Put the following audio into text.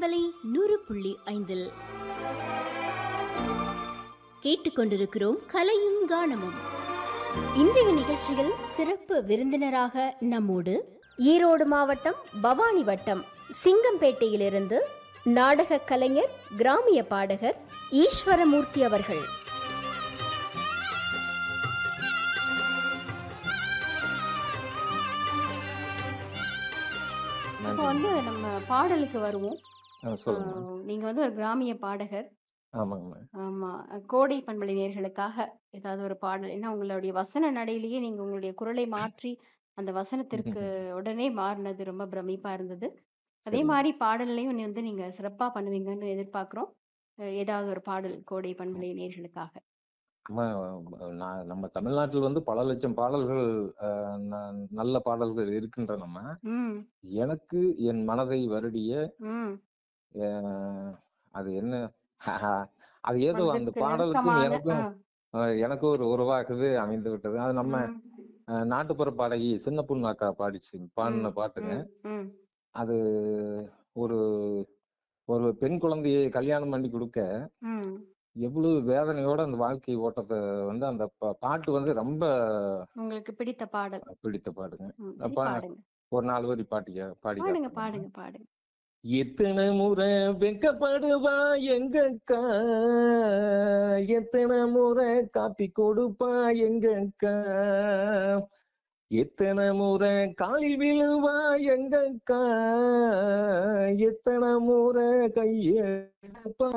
பண்பலை நூறு புள்ளி ஐந்தில் கேட்டுக்கொண்டிருக்கிறோம் கலையும் கானமும் இன்றைய நிகழ்ச்சியில் சிறப்பு விருந்தினராக நம்மோடு ஈரோடு மாவட்டம் பவானி வட்டம் சிங்கம்பேட்டையிலிருந்து நாடக கலைஞர் கிராமிய பாடகர் ஈஸ்வரமூர்த்தி அவர்கள் இப்போ வந்து நம்ம பாடலுக்கு வருவோம் ஆ, சொல்லுங்க ஆஹ் நீங்க வந்து ஒரு கிராமிய பாடகர் ஆமாங்க ஆமா கோடை பண்பலை நேர்களுக்காக ஏதாவது ஒரு பாடல் ஏன்னா உங்களுடைய வசன நடையிலேயே நீங்க உங்களுடைய குரலை மாற்றி அந்த வசனத்திற்கு உடனே மாறினது ரொம்ப பிரமிப்பா இருந்தது அதே சரிங்க. மாதிரி பாடல்லையும் நீ வந்து நீங்க சிறப்பா பண்ணுவீங்கன்னு எதிர்பார்க்கிறோம் அஹ் ஏதாவது ஒரு பாடல் கோடை பண்பலை நேர்களுக்காக நம்ம நான் நம்ம தமிழ்நாட்டில் வந்து பல லட்சம் பாடல்கள் அஹ், ந- நல்ல பாடல்கள் இருக்கின்றன ம் எனக்கு என் மனதை வருடிய ம் அஹ், அது என்ன அது ஏதோ அந்த மனதிற்கு பாடலுக்கும் நெருக்கமான எனக்கும் அஹ், எனக்கு ஒரு உருவாக்குது அமைந்து விட்டது அது நம்ம ம், அஹ், நாட்டுப்புற பாடகி சின்ன பொண்ணாக்கா பாடிச்சு பாடின ம், பாட்டுங்க ம், ம், அது ஒரு ஒரு பெண் குழந்தையை கல்யாணம் பண்ணி கொடுக்க ம். எவ்வளவு வேதனையோட அந்த வாழ்க்கை ஓட்டத்தை வந்து அந்த பா- பாட்டு வந்து ரொம்ப உங்களுக்கு பிடித்த பாடல் பிடித்த பாடுங்க ம், சரி அப்ப பாடுங்க ஒரு நாலு வரி பாட்டிய பாடி பாடுங்க காட்டுறேன். பாடுங்க பாடுங்க எத்தனை முறை வெக்கப்படுவா எங்க அக்கா எத்தனை முறை காப்பி கொடுப்பா எங்க அக்கா எத்தனை முறை காலில் விழுவா எங்க அக்கா எத்தனை முறை கையெடுப்பா